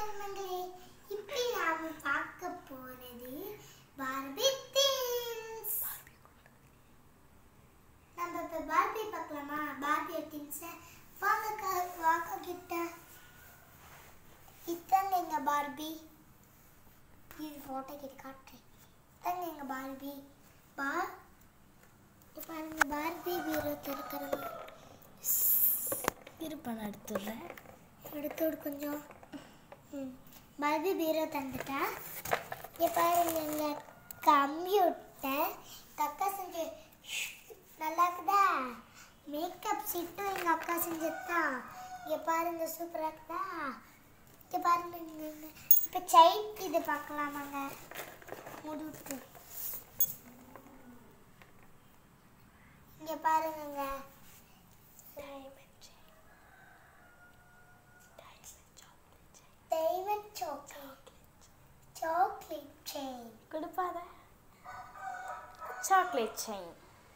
நண்பர்களே இப்போ நாம பார்க்க போறது பார்பி திங்ஸ் நம்ம இப்ப பார்பி பார்க்கலாமா பார்பி திங்ஸ் வாங்க க- வாங்க கிட்ட இத்தங்க எங்க பார்பி இது போட்டோ கிட்ட காட்டுறேன் இத்தங்க எங்க பார்பி பா இப்ப பாருங்க பார்பி பீரோ திறக்கிறோம் இருப்பான் எடுத்துடுறேன் எடுத்து விடு கொஞ்சம் ம் பார்பி பீரோ தந்துட்டா இங்கே பாருங்க இங்கே கம்ப்யூட்டர் அக்கா செஞ்சு நல்லா இருக்குதா மேக்கப் சீட்டும் எங்கள் அக்கா செஞ்சதுதா இங்கே பாருங்க சூப்பராக இருக்குதா இங்கே பாருங்க இங்க இங்க. இப்போ சைட் இது பார்க்கலாமாங்க முடிவுக்கு இங்கே பாருங்கங்க டைமண்ட் சாக்லேட் சாக்லேட் செயின் கொடுப்பாத சாக்லேட் செயின்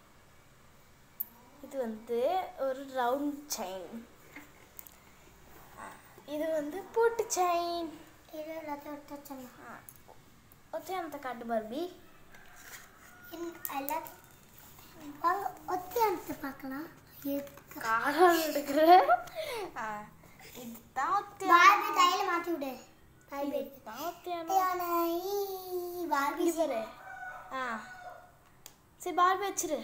இது வந்து ஒரு ரவுண்ட் செயின் இது வந்து பூட்டு செயின் இது எல்லாத்தையும் எடுத்து வச்சிடலாம் ஒத்தே அந்த காட்டு பார்பி எல்லாத்தையும் வாங்க ஒத்தி எடுத்து பார்க்கலாம் எதுக்கு காரம் எடுக்கிற ஆ, இதுதான் ஒத்தே பார்பி கையில மாத்தி விடு பார்பி இதுதான் ஒத்தையான தேயான பார்பி இங்க பாரு ஆ சரி பார்பி வச்சிரு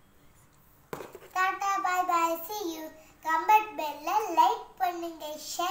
tata bye bye see you comment பெல்ல லைக் பண்ணுங்க ஷேர்